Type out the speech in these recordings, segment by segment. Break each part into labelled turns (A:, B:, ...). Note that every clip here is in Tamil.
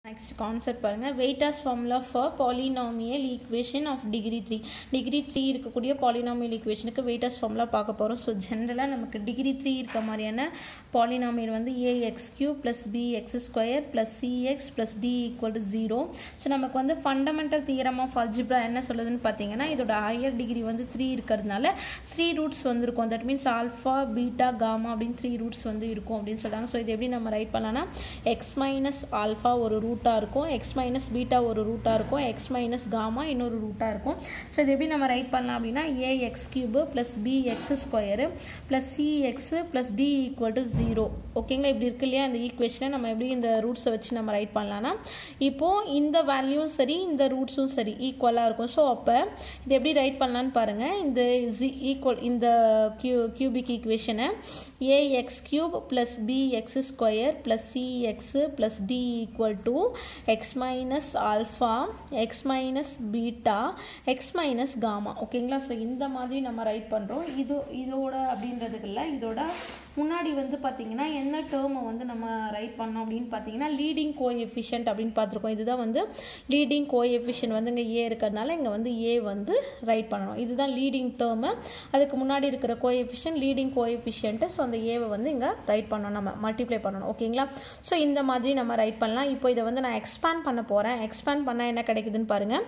A: நெக்ஸ்ட் கான்செப்ட் பாருங்கள் Vieta's formula for polynomial equation of degree three degree three இருக்கக்கூடிய பாலினாமியல் ஈக்குவேஷனுக்கு வெயிட்டாஸ் ஃபார்முலா பார்க்க போகிறோம் ஸோ ஜென்ரலாக நமக்கு டிகிரி த்ரீ இருக்க மாதிரியான பாலினாமியல் வந்து A X cube plus B X square plus C X plus D equal to zero so நமக்கு வந்து ஃபண்டமெண்டல் தியரம் ஆஃப் அல்ஜிப்ரா என்ன சொல்லுதுன்னு பார்த்தீங்கன்னா இதோட ஹையர் டிகிரி வந்து த்ரீ இருக்கிறதுனால த்ரீ ரூட்ஸ் வந்து இருக்கும் that means alpha beta gamma அப்படின்னு த்ரீ ரூட்ஸ் வந்து இருக்கும் அப்படின்னு சொல்கிறாங்க ஸோ இது எப்படி நம்ம ரைட் பண்ணலாம்னா எக்ஸ் மைனஸ் ஆல்ஃபா ஒரு ரூட்டாக இருக்கும் எக்ஸ் மைனஸ் பீட்டா ஒரு ரூட்டாக இருக்கும் எக்ஸ் மைனஸ் காமா இன்னொரு ரூட்டாக இருக்கும் ஸோ இது எப்படி நம்ம ரைட் பண்ணலாம் அப்படின்னா A X cube plus B X square plus C X plus D equal to zero ஓகேங்களா இப்படி இருக்கு இல்லையா இந்த ஈக்குவேஷனை நம்ம எப்படி இந்த ரூட்ஸை வச்சு நம்ம ரைட் பண்ணலாம்னா இப்போது இந்த வேல்யூவும் சரி இந்த ரூட்ஸும் சரி ஈக்குவலாக இருக்கும் ஸோ அப்போ இது எப்படி ரைட் பண்ணலான்னு பாருங்கள் இந்த ஜி ஈக்குவல் இந்த கியூ கியூபிக் ஈக்குவேஷனை A X cube plus B X square plus C X plus D equal to X minus alpha X minus beta X minus gamma ஓகேங்களா ஸோ இந்த மாதிரி நம்ம ரைட் பண்ணுறோம் இது இதோட அப்படின்றதுக்குல்ல இதோட முன்னாடி வந்து பார்த்தீங்கன்னா என்ன டேர்மை வந்து நம்ம ரைட் பண்ணோம் அப்படின்னு பார்த்தீங்கன்னா லீடிங் கோ எஃபிஷியன்ட் அப்படின்னு பார்த்துருக்கோம் இதுதான் வந்து லீடிங் கோ எஃபிஷியன்ட் வந்து இங்கே ஏ இருக்கிறதுனால இங்கே வந்து ஏ வந்து ரைட் பண்ணணும் இதுதான் லீடிங் டேர்மு அதுக்கு முன்னாடி இருக்கிற coefficient leading coefficient so அந்த ஏவை வந்து இங்கே ரைட் பண்ணணும் நம்ம மல்டிப்ளை பண்ணணும் ஓகேங்களா ஸோ இந்த மாதிரி நம்ம ரைட் பண்ணலாம் இப்போ இதை வந்து நான் எக்ஸ்பேண்ட் பண்ண போகிறேன் எக்ஸ்பேண்ட் பண்ணால் என்ன கிடைக்குதுன்னு பாருங்கள்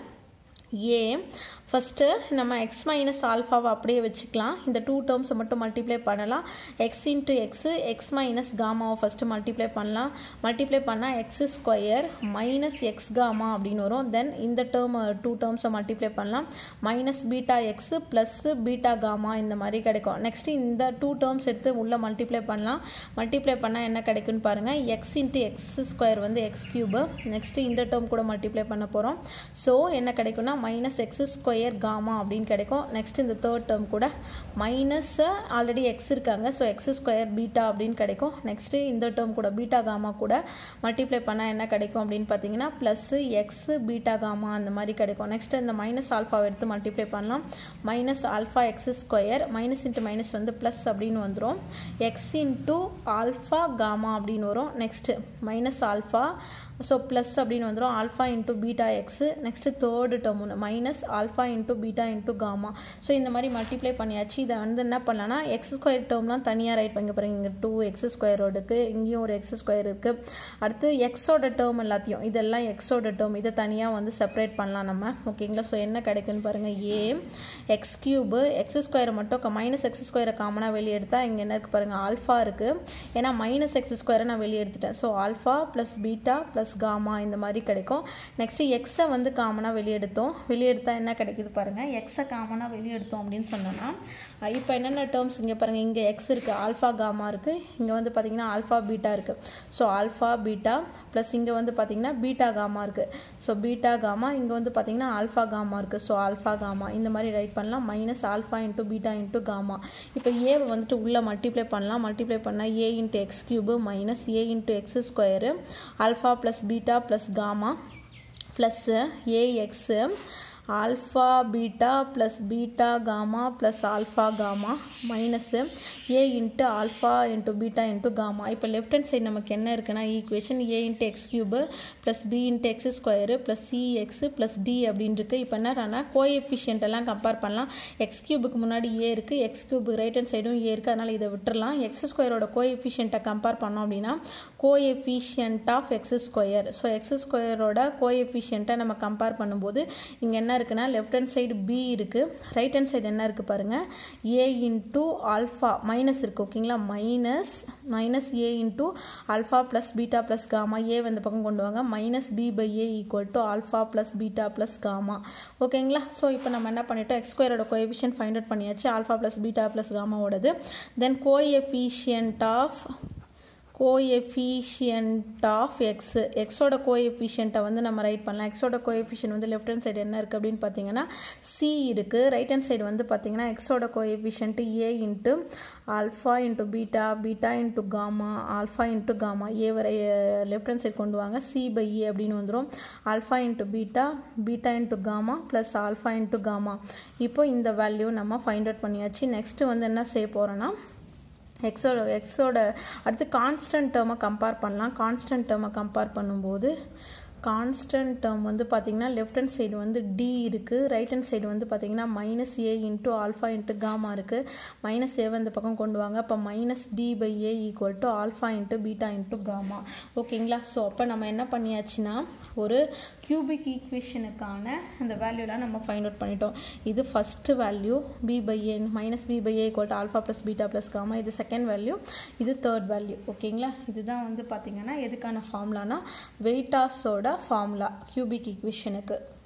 A: ஏ ஃபஸ்ட்டு நம்ம எக்ஸ் மைனஸ் ஆல்ஃபாவை அப்படியே வச்சுக்கலாம் இந்த டூ டேர்ம்ஸை மட்டும் மல்டிப்ளை பண்ணலாம் X into X X minus காமாவை ஃபஸ்ட்டு மல்டிப்ளை பண்ணலாம் மல்டிப்ளை பண்ணால் X square minus X gamma அப்படின்னு வரும் தென் இந்த டேர்ம் டூ டேர்ம்ஸை மல்டிப்ளை பண்ணலாம் minus beta X plus beta gamma இந்த மாதிரி கிடைக்கும் நெக்ஸ்ட்டு இந்த டூ டேர்ம்ஸ் எடுத்து உள்ளே மல்டிப்ளை பண்ணலாம் மல்டிப்ளை பண்ணால் என்ன கிடைக்குன்னு பாருங்கள் எக்ஸ் இன்ட்டு எக்ஸ் ஸ்கொயர் வந்து எக்ஸ் கியூபு நெக்ஸ்ட்டு இந்த டேர்ம் கூட மல்டிப்ளை பண்ண போகிறோம் ஸோ என்ன கிடைக்கும்னா மைனஸ் எக்ஸ் ஸ்கொயர் காமா அப்படின்னு கிடைக்கும் நெக்ஸ்ட் இந்த தேர்ட் டேர்ம் கூட மைனஸ் ஆல்ரெடி எக்ஸ் இருக்காங்க ஸோ எக்ஸ் ஸ்கொயர் பீட்டா அப்படின்னு கிடைக்கும் நெக்ஸ்ட்டு இந்த டேர்ம் கூட பீட்டா காமா கூட மல்டிப்ளை பண்ணால் என்ன கிடைக்கும் அப்படின்னு பார்த்தீங்கன்னா ப்ளஸ் எக்ஸ் பீட்டா காமா அந்த மாதிரி கிடைக்கும் நெக்ஸ்ட் இந்த மைனஸ் ஆல்ஃபாவை எடுத்து மல்டிப்ளை பண்ணலாம் minus alpha X square minus into minus வந்து ப்ளஸ் அப்படின்னு வந்துடும் எக்ஸ் இன்ட்டு ஆல்ஃபா காமா அப்படின்னு வரும் next minus alpha so plus அப்படின்னு வந்துடும் alpha into beta X next third term ஒன்று minus alpha into beta into gamma so இந்த மாதிரி மல்டிப்ளை பண்ணியாச்சு இதை வந்து என்ன பண்ணலாம்னா எக்ஸ் ஸ்கொயர் டேர்ம்லாம் தனியாக ரைட் பண்ணி பாருங்க இங்கே டூ எக்ஸ் ஸ்கொயர் இருக்குது இங்கேயும் ஒரு எக்ஸ் ஸ்கொயர் இருக்குது அடுத்து எக்ஸோட டேர்ம் எல்லாத்தையும் இதெல்லாம் எக்ஸோட டேர்ம் இதை தனியாக வந்து செப்பரேட் பண்ணலாம் நம்ம ஓகேங்களா ஸோ என்ன கிடைக்குன்னு பாருங்கள் ஏ எக்ஸ் கியூபு எக்ஸ் ஸ்கொயரை மட்டும் மைனஸ் எக்ஸ் ஸ்கொயரை காமனாக வெளியே எடுத்தால் இங்கே என்ன இருக்குது பாருங்கள் ஆல்ஃபா இருக்குது ஏன்னா மைனஸ் எக்ஸ் ஸ்கொயரை நான் வெளியே எடுத்துட்டேன் so alpha plus beta plus plus gamma இந்த மாதிரி கிடைக்கும் நெக்ஸ்ட்டு எக்ஸை வந்து காமனாக வெளியெடுத்தோம் வெளியெடுத்தால் என்ன கிடைக்குது பாருங்கள் எக்ஸை காமனாக வெளியெடுத்தோம் அப்படின்னு சொன்னோன்னா இப்போ என்னென்ன டேர்ம்ஸ் இங்கே பாருங்கள் இங்கே எக்ஸ் இருக்குது ஆல்ஃபா காமா இருக்குது இங்கே வந்து பார்த்தீங்கன்னா ஆல்ஃபா பீட்டா இருக்குது ஸோ ஆல்ஃபா பீட்டா ப்ளஸ் இங்கே வந்து பார்த்தீங்கன்னா பீட்டா காமா இருக்குது ஸோ பீட்டா காமா இங்கே வந்து பார்த்தீங்கன்னா ஆல்ஃபா காமா இருக்குது ஸோ ஆல்ஃபா காமா இந்த மாதிரி ரைட் பண்ணலாம் minus alpha into beta into gamma இப்போ ஏவை வந்துட்டு உள்ளே மல்டிப்ளை பண்ணலாம் மல்டிப்ளை பண்ணால் A into X cube minus A into X square alpha plus beta plus gamma plus A X alpha beta plus beta gamma plus alpha gamma minus A into alpha into beta into gamma இப்போ லெஃப்ட் ஹேண்ட் சைடு நமக்கு என்ன இருக்குன்னா equation A into X cube plus B into X square plus C X plus D அப்படின்னு இருக்குது இப்போ என்ன கோ எஃபிஷியன்ட் எல்லாம் கம்பேர் பண்ணலாம் எக்ஸ் கியூபுக்கு முன்னாடி ஏ இருக்குது எக்ஸ் கியூபுக்கு ரைட் ஹேண்ட் சைடும் ஏ இருக்குது அதனால் இதை விட்டுறலாம் எக்ஸ் ஸ்கொயரோட கோ எஃபிஷியன்ட்டை கம்பேர் பண்ணோம் அப்படின்னா coefficient of X square so X ஸ்கொயரோட கோ எஃபிஷியன்ட்டை நம்ம கம்பேர் பண்ணும்போது இங்கே என்ன இருக்குன்னா லெஃப்ட் ஹேண்ட் சைடு பி இருக்குது ரைட் ஹேண்ட் சைடு என்ன இருக்குது பாருங்கள் ஏ இன்ட்டு ஆல்ஃபா மைனஸ் இருக்குது ஓகேங்களா minus minus A into alpha plus beta plus gamma A வந்து பக்கம் கொண்டு வாங்க minus B by A equal to alpha plus beta plus gamma ஓகேங்களா ஸோ இப்போ நம்ம என்ன பண்ணிட்டோம் எக்ஸ் ஸ்கொயரோட கோஎஃபிஷியன்ட் ஃபைண்ட் அவுட் பண்ணியாச்சு ஆல்ஃபா ப்ளஸ் பீட்டா ப்ளஸ் காமாவோடது then coefficient of coefficient of X எக்ஸோட கோஎஃபிஷியண்ட்டை வந்து நம்ம ரைட் பண்ணலாம் எக்ஸோட கோஎஃபிஷியன்ட் வந்து லெஃப்ட் ஹேண்ட் சைடு என்ன இருக்குது அப்படின்னு பார்த்தீங்கன்னா சி இருக்குது ரைட் ஹேண்ட் சைடு வந்து பார்த்தீங்கன்னா எக்ஸோட coefficient A into alpha into beta beta into gamma alpha into gamma A வரை லெஃப்ட் ஹேண்ட் சைடு கொண்டு வாங்க சி பை ஏ அப்படின்னு வந்துடும் alpha into beta beta into gamma plus alpha into gamma இப்போ இந்த வேல்யூ நம்ம ஃபைண்ட் அவுட் பண்ணியாச்சு நெக்ஸ்ட்டு வந்து என்ன செய்ய போகிறோன்னா எக்ஸோட எக்ஸோட அடுத்து கான்ஸ்டன்ட் டேர்மை கம்பேர் பண்ணலாம் கான்ஸ்டன்ட் டேர்மை கம்பேர் பண்ணும்போது கான்ஸ்டன்ட் டேர்ம் வந்து பார்த்தீங்கன்னா லெஃப்ட் ஹேண்ட் சைடு வந்து டி இருக்குது ரைட் ஹேண்ட் சைடு வந்து பார்த்தீங்கன்னா minus A into alpha into gamma இருக்குது மைனஸ் ஏவை இந்த பக்கம் கொண்டு வாங்க அப்போ minus D by A equal to alpha into beta into gamma ஓகேங்களா ஸோ அப்போ நம்ம என்ன பண்ணியாச்சுன்னா ஒரு கியூபிக் ஈக்குவேஷனுக்கான அந்த வேல்யூலாம் நம்ம ஃபைண்ட் அவுட் பண்ணிட்டோம் இது first value B by A minus B by A equal to alpha plus beta plus gamma இது செகண்ட் வேல்யூ இது தேர்ட் வேல்யூ ஓகேங்களா இதுதான் வந்து பார்த்தீங்கன்னா எதுக்கான ஃபார்முலானா வெயிட்டாஸோட ஃபார்முலா கியூபிக் ஈக்குவேஷனுக்கு